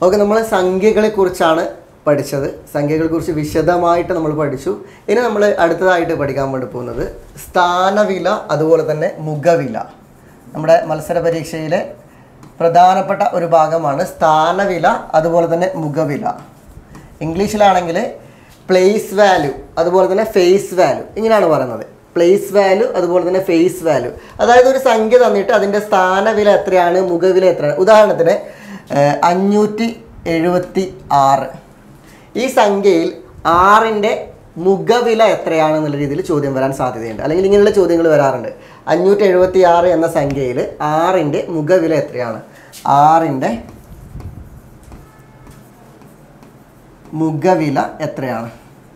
okay നമ്മൾ സംഖ്യകളെ കുറിച്ചാണ് പഠിച്ചത് സംഖ്യകളെ കുറിച്ച് വിശദമായിട്ട് നമ്മൾ പഠിച്ചു ഇനി നമ്മൾ അടുത്തതായിട്ട് പഠിക്കാൻ വേണ്ടി പോകുന്നത് സ്ഥാനവില അതുപോലെ തന്നെ മുഖവില നമ്മുടെ മത്സര പരീക്ഷയിലെ പ്രധാനപ്പെട്ട ഒരു ഭാഗമാണ് സ്ഥാനവില അതുപോലെ തന്നെ മുഖവില ഇംഗ്ലീഷിലാണെങ്കിൽ പ്ലേസ് വാല്യൂ അതുപോലെ തന്നെ ഫേസ് വാല്യൂ ഇങ്ങനെയാണ് പറയുന്നത് പ്ലേസ് വാല്യൂ അതുപോലെ തന്നെ ഫേസ് വാല്യൂ അതായത് ഒരു സംഖ്യ തന്നിട്ട് അതിൻ്റെ സ്ഥാനവില എത്രയാണ് മുഖവില എത്രയാണ് ഉദാഹരണത്തിന് ഏഹ്, അഞ്ഞൂറ്റി എഴുപത്തി ആറ് ഈ സംഖ്യയിൽ ആറിൻ്റെ മുഖവില എത്രയാണെന്നുള്ള രീതിയിൽ ചോദ്യം വരാൻ സാധ്യതയുണ്ട് അല്ലെങ്കിൽ ഇങ്ങനെയുള്ള ചോദ്യങ്ങൾ വരാറുണ്ട് അഞ്ഞൂറ്റി എഴുപത്തി ആറ് എന്ന സംഖ്യയിൽ ആറിൻ്റെ മുഖവില എത്രയാണ് ആറിൻ്റെ മുഖവില എത്രയാണ്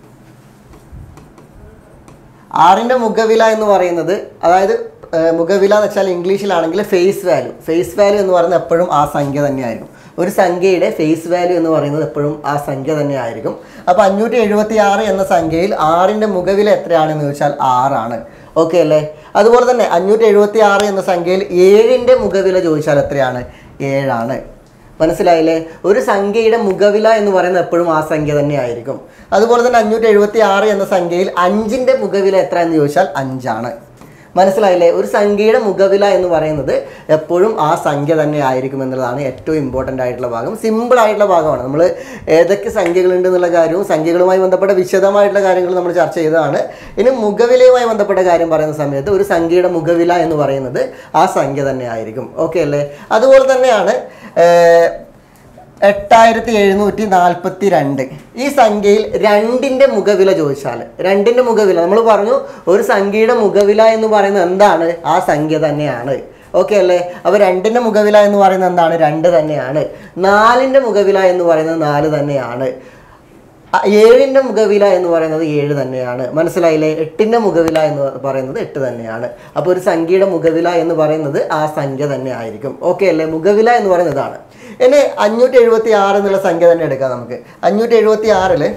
ആറിൻ്റെ മുഖവില എന്ന് പറയുന്നത് അതായത് ഏഹ്, മുഖവില എന്ന് വെച്ചാൽ ഇംഗ്ലീഷിലാണെങ്കിൽ ഫേസ് വാല്യൂ ഫേസ് വാല്യൂ എന്ന് പറയുന്നത് എപ്പോഴും ആ സംഖ്യ തന്നെയായിരിക്കും ഒരു സംഖ്യയുടെ ഫേസ് വാല്യൂ എന്ന് പറയുന്നത് എപ്പോഴും ആ സംഖ്യ തന്നെയായിരിക്കും അപ്പോൾ അഞ്ഞൂറ്റി എഴുപത്തി ആറ് എന്ന സംഖ്യയിൽ ആറിൻ്റെ മുഖവില എത്രയാണെന്ന് ചോദിച്ചാൽ ആറാണ് ഓക്കെ അല്ലേ അതുപോലെ തന്നെ അഞ്ഞൂറ്റി എഴുപത്തി ആറ് എന്ന സംഖ്യയിൽ ഏഴിൻ്റെ മുഖവില ചോദിച്ചാൽ എത്രയാണ് ഏഴാണ് മനസ്സിലായില്ലേ ഒരു സംഖ്യയുടെ മുഖവില എന്ന് പറയുന്നത് എപ്പോഴും ആ സംഖ്യ തന്നെയായിരിക്കും അതുപോലെ തന്നെ അഞ്ഞൂറ്റി എഴുപത്തി ആറ് എന്ന സംഖ്യയിൽ അഞ്ചിൻ്റെ മുഖവില എത്ര എന്ന് ചോദിച്ചാൽ അഞ്ചാണ് മനസ്സിലായില്ലേ ഒരു സംഖ്യയുടെ മുഖവില എന്ന് പറയുന്നത് എപ്പോഴും ആ സംഖ്യ തന്നെ ആയിരിക്കും എന്നുള്ളതാണ് ഏറ്റവും ഇമ്പോർട്ടൻ്റ് ആയിട്ടുള്ള ഭാഗം സിമ്പിൾ ആയിട്ടുള്ള ഭാഗമാണ് നമ്മൾ ഏതൊക്കെ സംഖ്യകളുണ്ട് എന്നുള്ള കാര്യവും സംഖ്യകളുമായി ബന്ധപ്പെട്ട വിശദമായിട്ടുള്ള കാര്യങ്ങൾ നമ്മൾ ചർച്ച ചെയ്തതാണ് ഇനി മുഖവിലയുമായി ബന്ധപ്പെട്ട കാര്യം പറയുന്ന സമയത്ത് ഒരു സംഖ്യയുടെ മുഖവില എന്ന് പറയുന്നത് ആ സംഖ്യ തന്നെ ആയിരിക്കും ഓക്കെ അല്ലേ അതുപോലെ തന്നെയാണ് ഏർ, എട്ടായിരത്തി എഴുന്നൂറ്റി നാൽപ്പത്തി രണ്ട് ഈ സംഖ്യയിൽ രണ്ടിൻ്റെ മുഖവില ചോദിച്ചാൽ രണ്ടിൻ്റെ മുഖവില നമ്മൾ പറഞ്ഞു ഒരു സംഖ്യയുടെ മുഖവില എന്ന് പറയുന്നത് എന്താണ് ആ സംഖ്യ തന്നെയാണ് ഓക്കെ അല്ലേ അപ്പോൾ രണ്ടിൻ്റെ മുഖവില എന്ന് പറയുന്നത് എന്താണ് രണ്ട് തന്നെയാണ് നാലിൻ്റെ മുഖവില എന്ന് പറയുന്നത് നാല് തന്നെയാണ് അ- ഏഴിൻ്റെ മുഖവില എന്ന് പറയുന്നത് ഏഴ് തന്നെയാണ് മനസ്സിലായില്ലേ എട്ടിൻ്റെ മുഖവില എന്ന് പറയുന്നത് എട്ട് തന്നെയാണ് അപ്പോൾ ഒരു സംഖ്യയുടെ മുഖവില എന്ന് പറയുന്നത് ആ സംഖ്യ തന്നെ ആയിരിക്കും ഓക്കെ അല്ലേ മുഖവില എന്ന് പറയുന്നത് ഇതാണ് ഇനി അഞ്ഞൂറ്റി എഴുപത്തി ആറ് എന്നുള്ള സംഖ്യ തന്നെ എടുക്കാം നമുക്ക് അഞ്ഞൂറ്റി എഴുപത്തി ആറില്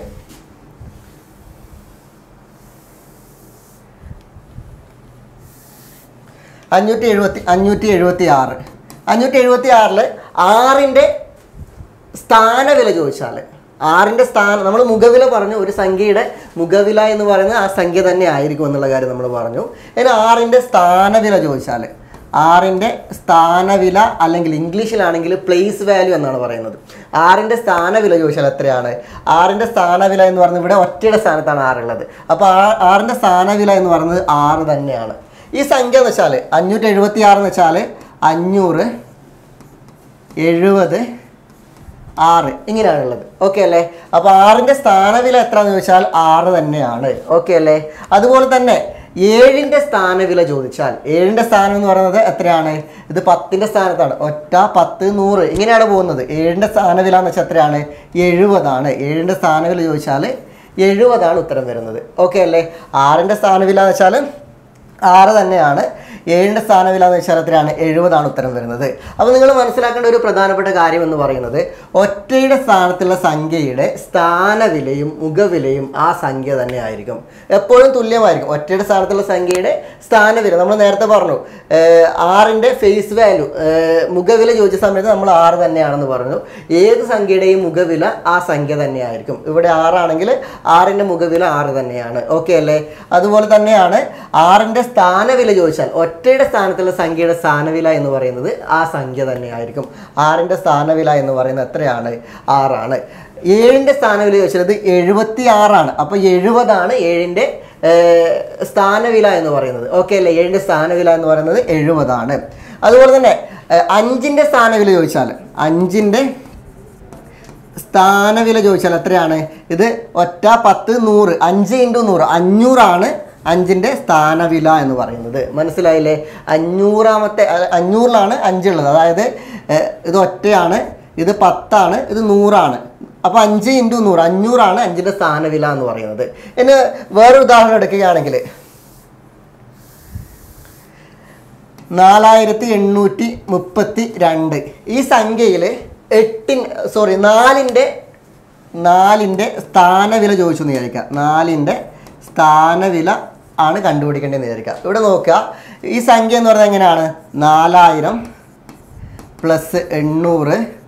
അഞ്ഞൂറ്റി എഴുപത്തി അഞ്ഞൂറ്റി എഴുപത്തി ആറ് അഞ്ഞൂറ്റി എഴുപത്തി ആറില് ആറിൻ്റെ സ്ഥാനവില ചോദിച്ചാൽ ആറിൻ്റെ സ്ഥാനം നമ്മൾ മുഖവില പറഞ്ഞു ഒരു സംഖ്യയുടെ മുഖവില എന്ന് പറയുന്നത് ആ സംഖ്യ തന്നെ ആയിരിക്കും എന്നുള്ള കാര്യം നമ്മൾ പറഞ്ഞു ഇനി ആറിൻ്റെ സ്ഥാനവില ചോദിച്ചാൽ ആറിൻ്റെ സ്ഥാനവില അല്ലെങ്കിൽ ഇംഗ്ലീഷിലാണെങ്കിൽ പ്ലേസ് വാല്യൂ എന്നാണ് പറയുന്നത് ആറിൻ്റെ സ്ഥാനവില ചോദിച്ചാൽ എത്രയാണ് ആറിൻ്റെ സ്ഥാനവില എന്ന് പറയുന്നത് ഇവിടെ ഒറ്റയുടെ സ്ഥാനത്താണ് ആറുള്ളത് അപ്പോൾ ആ ആറിൻ്റെ സ്ഥാനവില എന്ന് പറയുന്നത് ആറ് തന്നെയാണ് ഈ സംഖ്യ എന്ന് വെച്ചാൽ അഞ്ഞൂറ്റി എഴുപത്തി ആറ് എന്ന് വെച്ചാൽ അഞ്ഞൂറ് എഴുപത് ആറ് ഇങ്ങനെയാണുള്ളത് ഓക്കെ അല്ലേ അപ്പോൾ ആറിൻ്റെ സ്ഥാനവില എത്രയാണെന്ന് ചോദിച്ചാൽ ആറ് തന്നെയാണ് ഓക്കെ അല്ലേ അതുപോലെ തന്നെ ഏഴിൻ്റെ സ്ഥാനവില ചോദിച്ചാൽ ഏഴിൻ്റെ സ്ഥാനം എന്ന് പറയുന്നത് എത്രയാണ് ഇത് പത്തിൻ്റെ സ്ഥാനത്താണ് ഒറ്റ പത്ത് നൂറ് ഇങ്ങനെയാണ് പോകുന്നത് ഏഴിൻ്റെ സ്ഥാനവില എന്ന് വെച്ചാൽ എത്രയാണ് എഴുപതാണ് ഏഴിൻ്റെ സ്ഥാനവില ചോദിച്ചാൽ എഴുപതാണ് ഉത്തരം വരുന്നത് ഓക്കെ അല്ലേ ആറിൻ്റെ സ്ഥാനവില എന്ന് വെച്ചാൽ ആറ് തന്നെയാണ് ഏഴിൻ്റെ സ്ഥാനവില എന്ന് വെച്ചാൽ എത്രയാണ് എഴുപതാണ് ഉത്തരം വരുന്നത് അപ്പോൾ നിങ്ങൾ മനസ്സിലാക്കേണ്ട ഒരു പ്രധാനപ്പെട്ട കാര്യം എന്ന് പറയുന്നത് ഒറ്റയുടെ സ്ഥാനത്തുള്ള സംഖ്യയുടെ സ്ഥാനവിലയും മുഖവിലയും ആ സംഖ്യ തന്നെ ആയിരിക്കും എപ്പോഴും തുല്യമായിരിക്കും ഒറ്റയുടെ സ്ഥാനത്തുള്ള സംഖ്യയുടെ സ്ഥാനവില നമ്മൾ നേരത്തെ പറഞ്ഞു ഏഹ്, ആറിൻ്റെ ഫേസ് വാല്യൂ മുഖവില ചോദിച്ച സമയത്ത് നമ്മൾ ആറ് തന്നെയാണെന്ന് പറഞ്ഞു ഏത് സംഖ്യയുടെയും മുഖവില ആ സംഖ്യ തന്നെയായിരിക്കും ഇവിടെ ആറാണെങ്കിൽ ആറിൻ്റെ മുഖവില ആറ് തന്നെയാണ് ഓക്കെ അല്ലേ അതുപോലെ തന്നെയാണ് ആറിൻ്റെ സ്ഥാനവില ചോദിച്ചാൽ ഒറ്റയുടെ സ്ഥാനത്തുള്ള സംഖ്യയുടെ സ്ഥാനവില എന്ന് പറയുന്നത് ആ സംഖ്യ തന്നെയായിരിക്കും ആറിൻ്റെ സ്ഥാനവില എന്ന് പറയുന്നത് എത്രയാണ് ആറാണ് ഏഴിൻ്റെ സ്ഥാനവില ചോദിച്ചാൽ ഇത് എഴുപത്തി ആറാണ് അപ്പോൾ എഴുപതാണ് ഏഴിൻ്റെ ഏർ, സ്ഥാനവില എന്ന് പറയുന്നത് ഓക്കെ അല്ലേ ഏഴിൻ്റെ സ്ഥാനവില എന്ന് പറയുന്നത് എഴുപതാണ് അതുപോലെ തന്നെ ഏർ, അഞ്ചിൻ്റെ സ്ഥാനവില ചോദിച്ചാൽ അഞ്ചിൻ്റെ സ്ഥാനവില ചോദിച്ചാൽ എത്രയാണ് ഇത് ഒറ്റ പത്ത് നൂറ് അഞ്ച് ഇൻറ്റു നൂറ് അഞ്ഞൂറാണ് അഞ്ചിൻ്റെ സ്ഥാനവില എന്ന് പറയുന്നത് മനസ്സിലായില്ലേ അഞ്ഞൂറാമത്തെ അ- അഞ്ഞൂറിലാണ് അഞ്ചുള്ളത് അതായത് ഏഹ്, ഇത് ഒറ്റയാണ് ഇത് പത്താണ് ഇത് നൂറാണ് അപ്പോൾ അഞ്ച് ഇൻറ്റു നൂറ് അഞ്ഞൂറാണ് അഞ്ചിൻ്റെ സ്ഥാനവില എന്ന് പറയുന്നത് ഇനി വേറൊരു ഉദാഹരണം എടുക്കുകയാണെങ്കിൽ നാലായിരത്തി എണ്ണൂറ്റി മുപ്പത്തി രണ്ട് ഈ സംഖ്യയിൽ എട്ടിൻ സോറി നാലിൻ്റെ നാലിൻ്റെ സ്ഥാനവില ചോദിച്ചു എന്ന് വിചാരിക്കുക നാലിൻ്റെ സ്ഥാനവില ആണ് കണ്ടുപിടിക്കേണ്ടതെന്ന് വിചാരിക്കുക ഇവിടെ നോക്കുക ഈ സംഖ്യ എന്ന് പറയുന്നത് എങ്ങനെയാണ് നാലായിരം പ്ലസ് എണ്ണൂറ്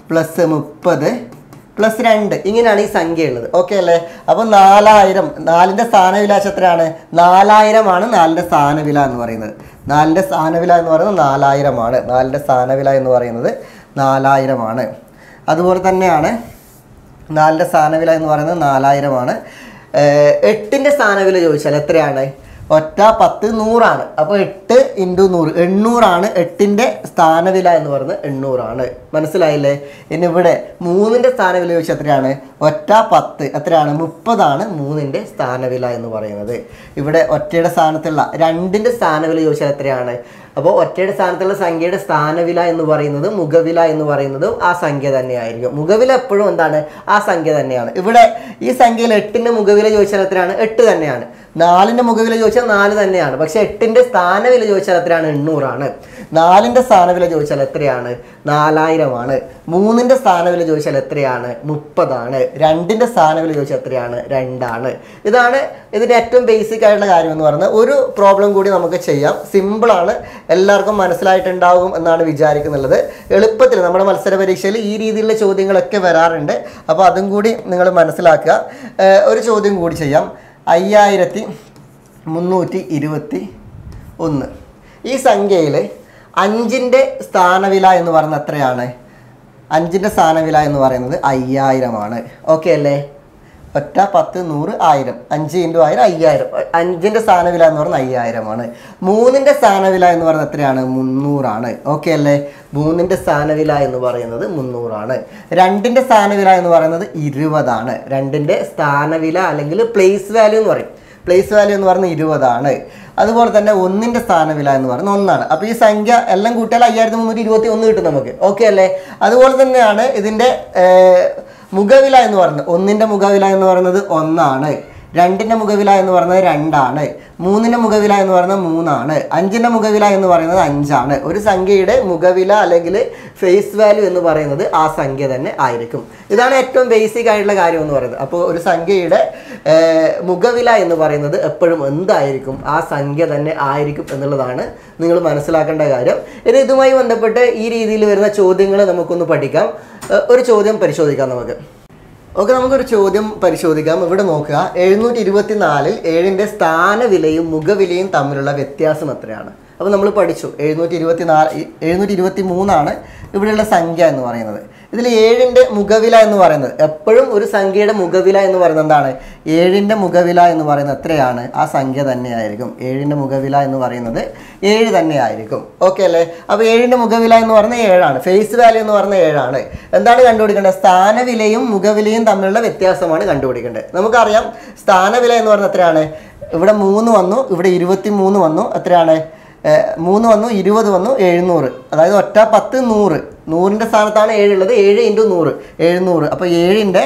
പ്ലസ് മുപ്പത് പ്ലസ് രണ്ട് ഇങ്ങനെയാണ് ഈ സംഖ്യ ഉള്ളത് ഓക്കെ അല്ലേ അപ്പോൾ നാലായിരം നാലിൻ്റെ സ്ഥാനവിലാശം എത്രയാണ് നാലായിരമാണ് നാലിൻ്റെ സ്ഥാനവില എന്ന് പറയുന്നത് നാലിൻ്റെ സ്ഥാനവില എന്ന് പറയുന്നത് നാലായിരമാണ് നാലിൻ്റെ സ്ഥാനവില എന്ന് പറയുന്നത് നാലായിരമാണ് അതുപോലെ തന്നെയാണ് നാലിൻ്റെ സ്ഥാനവില എന്ന് പറയുന്നത് നാലായിരമാണ് ഏഹ് എട്ടിൻ്റെ സ്ഥാനവില ചോദിച്ചാൽ എത്രയാണ് ഒറ്റ പത്ത് നൂറാണ് അപ്പോൾ എട്ട് ഇൻറ്റു നൂറ് എണ്ണൂറാണ് എട്ടിൻ്റെ സ്ഥാനവില എന്ന് പറയുന്നത് എണ്ണൂറാണ് മനസ്സിലായില്ലേ ഇനി ഇവിടെ മൂന്നിൻ്റെ സ്ഥാനവില ചോദിച്ചാൽ എത്രയാണ് ഒറ്റ പത്ത് എത്രയാണ് മുപ്പതാണ് മൂന്നിൻ്റെ സ്ഥാനവില എന്ന് പറയുന്നത് ഇവിടെ ഒറ്റയുടെ സ്ഥാനത്തുള്ള രണ്ടിൻ്റെ സ്ഥാനവില ചോദിച്ചാൽ എത്രയാണ് അപ്പോൾ ഒറ്റയുടെ സ്ഥാനത്തുള്ള സംഖ്യയുടെ സ്ഥാനവില എന്ന് പറയുന്നത് മുഖവില എന്ന് പറയുന്നതും ആ സംഖ്യ തന്നെയായിരിക്കും മുഖവില എപ്പോഴും എന്താണ് ആ സംഖ്യ തന്നെയാണ് ഇവിടെ ഈ സംഖ്യയിൽ എട്ടിൻ്റെ മുഖവില ചോദിച്ചാൽ എത്രയാണ് എട്ട് തന്നെയാണ് നാലിൻ്റെ മുഖവില ചോദിച്ചാൽ നാല് തന്നെയാണ് പക്ഷേ എട്ടിൻ്റെ സ്ഥാനവില ചോദിച്ചാൽ എത്രയാണ് എണ്ണൂറാണ് നാലിൻ്റെ സ്ഥാനവില ചോദിച്ചാൽ എത്രയാണ് നാലായിരമാണ് മൂന്നിൻ്റെ സ്ഥാനവില ചോദിച്ചാൽ എത്രയാണ് മുപ്പതാണ് രണ്ടിൻ്റെ സ്ഥാനവില ചോദിച്ചാൽ എത്രയാണ് രണ്ടാണ് ഇതാണ് ഇതിൻ്റെ ഏറ്റവും ബേസിക് ആയിട്ടുള്ള കാര്യം എന്ന് പറയുന്നത് ഒരു പ്രോബ്ലം കൂടി നമുക്ക് ചെയ്യാം സിമ്പിളാണ് എല്ലാവർക്കും മനസ്സിലായിട്ടുണ്ടാകും എന്നാണ് വിചാരിക്കുന്നുള്ളത് എളുപ്പത്തിൽ നമ്മുടെ മത്സര പരീക്ഷയിൽ ഈ രീതിയിലുള്ള ചോദ്യങ്ങളൊക്കെ വരാറുണ്ട് അപ്പോൾ അതും കൂടി നിങ്ങൾ മനസ്സിലാക്കുക ഏഹ് ഒരു ചോദ്യം കൂടി ചെയ്യാം അയ്യായിരത്തി മുന്നൂറ്റി ഇരുപത്തി ഒന്ന് ഈ സംഖ്യയിൽ അഞ്ചിൻ്റെ സ്ഥാനവില എന്ന് പറയുന്നത് എത്രയാണ് അഞ്ചിൻ്റെ സ്ഥാനവില എന്ന് പറയുന്നത് അയ്യായിരമാണ് ഓക്കെ അല്ലേ ഒറ്റ പത്ത് നൂറ് ആയിരം അഞ്ച് ഇൻറ്റു ആയിരം അയ്യായിരം അഞ്ചിൻ്റെ സ്ഥാനവില എന്ന് പറയുന്നത് അയ്യായിരമാണ് മൂന്നിൻ്റെ സ്ഥാനവില എന്ന് പറയുന്നത് എത്രയാണ് മുന്നൂറാണ് ഓക്കെ അല്ലേ മൂന്നിൻ്റെ സ്ഥാനവില എന്ന് പറയുന്നത് മുന്നൂറാണ് രണ്ടിൻ്റെ സ്ഥാനവില എന്ന് പറയുന്നത് ഇരുപതാണ് രണ്ടിൻ്റെ സ്ഥാനവില അല്ലെങ്കിൽ പ്ലേസ് വാല്യൂ എന്ന് പറയും പ്ലേസ് വാല്യൂ എന്ന് പറയുന്നത് ഇരുപതാണ് അതുപോലെ തന്നെ ഒന്നിൻ്റെ സ്ഥാനവില എന്ന് പറയുന്നത് ഒന്നാണ് അപ്പോൾ ഈ സംഖ്യ എല്ലാം കൂട്ടിയാൽ അയ്യായിരത്തി മുന്നൂറ്റി ഇരുപത്തി ഒന്ന് കിട്ടും നമുക്ക് ഓക്കെ അല്ലേ അതുപോലെ തന്നെയാണ് ഇതിൻ്റെ ഏർ, മുഖവില എന്ന് പറയുന്നത് ഒന്നിൻ്റെ മുഖവില എന്ന് പറയുന്നത് ഒന്നാണ് രണ്ടിൻ്റെ മുഖവില എന്ന് പറയുന്നത് രണ്ടാണ് മൂന്നിൻ്റെ മുഖവില എന്ന് പറയുന്നത് മൂന്നാണ് അഞ്ചിൻ്റെ മുഖവില എന്ന് പറയുന്നത് അഞ്ചാണ് ഒരു സംഖ്യയുടെ മുഖവില അല്ലെങ്കിൽ ഫേസ് വാല്യൂ എന്ന് പറയുന്നത് ആ സംഖ്യ തന്നെ ആയിരിക്കും ഇതാണ് ഏറ്റവും ബേസിക് ആയിട്ടുള്ള കാര്യം എന്ന് പറയുന്നത് അപ്പോൾ ഒരു സംഖ്യയുടെ ഏർ, മുഖവില എന്ന് പറയുന്നത് എപ്പോഴും എന്തായിരിക്കും ആ സംഖ്യ തന്നെ ആയിരിക്കും എന്നുള്ളതാണ് നിങ്ങൾ മനസ്സിലാക്കേണ്ട കാര്യം ഇനി ഇതുമായി ബന്ധപ്പെട്ട് ഈ രീതിയിൽ വരുന്ന ചോദ്യങ്ങൾ നമുക്കൊന്ന് പഠിക്കാം ഏർ, ഒരു ചോദ്യം പരിശോധിക്കാം നമുക്ക് ഓക്കെ നമുക്കൊരു ചോദ്യം പരിശോധിക്കാം ഇവിടെ നോക്കുക എഴുന്നൂറ്റി ഇരുപത്തി നാലിൽ ഏഴിൻ്റെ സ്ഥാനവിലയും മുഖവിലയും തമ്മിലുള്ള വ്യത്യാസം എത്രയാണ് അപ്പോൾ നമ്മൾ പഠിച്ചു എഴുന്നൂറ്റി ഇരുപത്തി നാല് എഴുന്നൂറ്റി ഇരുപത്തി മൂന്നാണ് ഇവിടെയുള്ള സംഖ്യ എന്ന് പറയുന്നത് ഇതിൽ ഏഴിൻ്റെ മുഖവില എന്ന് പറയുന്നത് എപ്പോഴും ഒരു സംഖ്യയുടെ മുഖവില എന്ന് പറയുന്നത് എന്താണ് ഏഴിൻ്റെ മുഖവില എന്ന് പറയുന്നത് എത്രയാണ് ആ സംഖ്യ തന്നെയായിരിക്കും ഏഴിൻ്റെ മുഖവില എന്ന് പറയുന്നത് ഏഴ് തന്നെയായിരിക്കും ഓക്കെ അല്ലേ അപ്പോൾ ഏഴിൻ്റെ മുഖവില എന്ന് പറയുന്നത് ഏഴാണ് ഫേസ് വാല്യൂ എന്ന് പറയുന്നത് ഏഴാണ് എന്താണ് കണ്ടുപിടിക്കേണ്ടത് സ്ഥാനവിലയും മുഖവിലയും തമ്മിലുള്ള വ്യത്യാസമാണ് കണ്ടുപിടിക്കേണ്ടത് നമുക്കറിയാം സ്ഥാനവില എന്ന് പറയുന്നത് എത്രയാണ് ഇവിടെ മൂന്ന് വന്നു ഇവിടെ ഇരുപത്തി മൂന്ന് വന്നു എത്രയാണ് ഏർ മൂന്ന് വന്നു ഇരുപത് വന്നു എഴുന്നൂറ് അതായത് ഒറ്റ പത്ത് നൂറ് നൂറിൻ്റെ സ്ഥാനത്താണ് ഏഴുള്ളത് ഏഴ് ഇൻറ്റു നൂറ് എഴുന്നൂറ് അപ്പോൾ ഏഴിൻ്റെ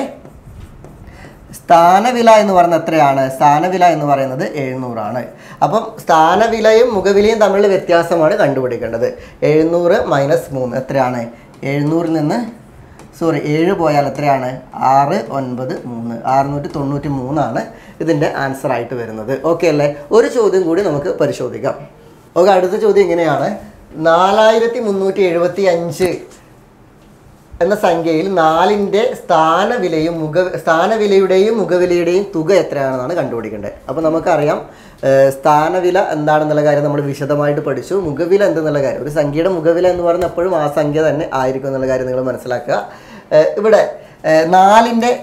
സ്ഥാനവില എന്ന് പറയുന്നത് എത്രയാണ് സ്ഥാനവില എന്ന് പറയുന്നത് എഴുന്നൂറാണ് അപ്പം സ്ഥാനവിലയും മുഖവിലയും തമ്മിലുള്ള വ്യത്യാസമാണ് കണ്ടുപിടിക്കേണ്ടത് എഴുന്നൂറ് മൈനസ് മൂന്ന് എത്രയാണ് എഴുന്നൂറിൽ നിന്ന് സോറി ഏഴ് പോയാൽ എത്രയാണ് ആറ് ഒൻപത് മൂന്ന് അറുന്നൂറ്റി തൊണ്ണൂറ്റി മൂന്നാണ് ഇതിൻ്റെ ആൻസർ ആയിട്ട് വരുന്നത് ഓക്കെ അല്ലേ ഒരു ചോദ്യം കൂടി നമുക്ക് പരിശോധിക്കാം ഓക്കെ അടുത്ത ചോദ്യം ഇങ്ങനെയാണ് നാലായിരത്തി മുന്നൂറ്റി എഴുപത്തി അഞ്ച് എന്ന സംഖ്യയിൽ നാലിൻ്റെ സ്ഥാനവിലയും മുഖ സ്ഥാനവിലയുടെയും മുഖവിലയുടെയും തുക എത്രയാണെന്നാണ് കണ്ടുപിടിക്കേണ്ടത് അപ്പോൾ നമുക്കറിയാം ഏഹ്, സ്ഥാനവില എന്താണെന്നുള്ള കാര്യം നമ്മൾ വിശദമായിട്ട് പഠിച്ചു മുഖവില എന്തെന്നുള്ള കാര്യം ഒരു സംഖ്യയുടെ മുഖവില എന്ന് പറയുന്നത് എപ്പോഴും ആ സംഖ്യ തന്നെ ആയിരിക്കും എന്നുള്ള കാര്യം നിങ്ങൾ മനസ്സിലാക്കുക ഏഹ്, ഇവിടെ ഏഹ്, നാലിൻ്റെ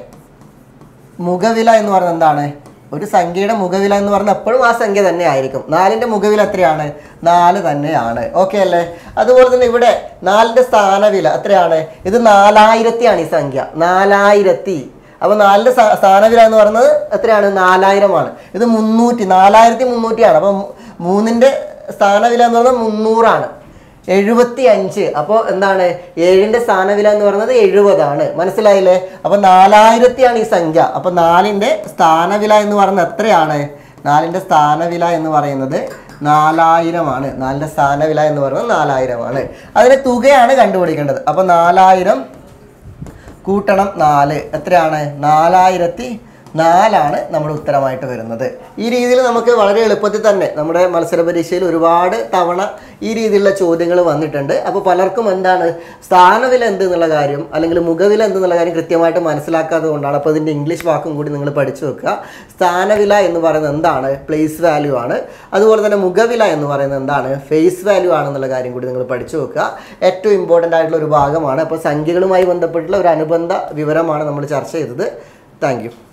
മുഖവില എന്ന് പറയുന്നത് എന്താണ് ഒരു സംഖ്യയുടെ മുഖവില എന്ന് പറഞ്ഞാൽ എപ്പോഴും ആ സംഖ്യ തന്നെ ആയിരിക്കും നാലിൻ്റെ മുഖവില എത്രയാണ് നാല് തന്നെയാണ് ഓക്കെ അല്ലേ അതുപോലെ തന്നെ ഇവിടെ നാലിൻ്റെ സ്ഥാനവില എത്രയാണ് ഇത് നാലായിരത്തിയാണ് ഈ സംഖ്യ നാലായിരത്തി അപ്പോൾ നാലിൻ്റെ സ്ഥാ- സ്ഥാനവില എന്ന് പറയുന്നത് എത്രയാണ് നാലായിരമാണ് ഇത് മുന്നൂറ്റി നാലായിരത്തി മുന്നൂറ്റിയാണ് അപ്പം മൂന്നിൻ്റെ സ്ഥാനവില എന്ന് പറയുന്നത് മുന്നൂറാണ് എഴുപത്തി അഞ്ച് അപ്പോൾ എന്താണ് ഏഴിൻ്റെ സ്ഥാനവില എന്ന് പറയുന്നത് എഴുപതാണ് മനസ്സിലായില്ലേ അപ്പോൾ നാലായിരത്തിയാണ് ഈ സംഖ്യ അപ്പോൾ നാലിൻ്റെ സ്ഥാനവില എന്ന് പറയുന്നത് എത്രയാണ് നാലിൻ്റെ സ്ഥാനവില എന്ന് പറയുന്നത് നാലായിരമാണ് നാലിൻ്റെ സ്ഥാനവില എന്ന് പറയുന്നത് നാലായിരമാണ് അതിൻ്റെ തുകയാണ് കണ്ടുപിടിക്കേണ്ടത് അപ്പോൾ നാലായിരം കൂട്ടണം നാല് എത്രയാണ് നാലായിരത്തി നാലാണ് നമ്മുടെ ഉത്തരമായിട്ട് വരുന്നത് ഈ രീതിയിൽ നമുക്ക് വളരെ എളുപ്പത്തിൽ തന്നെ നമ്മുടെ മത്സര പരീക്ഷയിൽ ഒരുപാട് തവണ ഈ രീതിയിലുള്ള ചോദ്യങ്ങൾ വന്നിട്ടുണ്ട് അപ്പോൾ പലർക്കും എന്താണ് സ്ഥാനവില എന്ത് എന്നുള്ള കാര്യം അല്ലെങ്കിൽ മുഖവില എന്ത് എന്നുള്ള കാര്യം കൃത്യമായിട്ട് മനസ്സിലാക്കാത്തത് കൊണ്ടാണ് അപ്പോൾ ഇതിൻ്റെ ഇംഗ്ലീഷ് വാക്കും കൂടി നിങ്ങൾ പഠിച്ചു വെക്കുക സ്ഥാനവില എന്ന് പറയുന്നത് എന്താണ് പ്ലേസ് വാല്യൂ ആണ് അതുപോലെ തന്നെ മുഖവില എന്ന് പറയുന്നത് എന്താണ് ഫേസ് വാല്യൂ ആണെന്നുള്ള കാര്യം കൂടി നിങ്ങൾ പഠിച്ചു വെക്കുക ഏറ്റവും ഇമ്പോർട്ടൻ്റ് ആയിട്ടുള്ള ഒരു ഭാഗമാണ് അപ്പോൾ സംഖ്യകളുമായി ബന്ധപ്പെട്ടുള്ള ഒരു അനുബന്ധ വിവരമാണ് നമ്മൾ ചർച്ച ചെയ്തത് താങ്ക്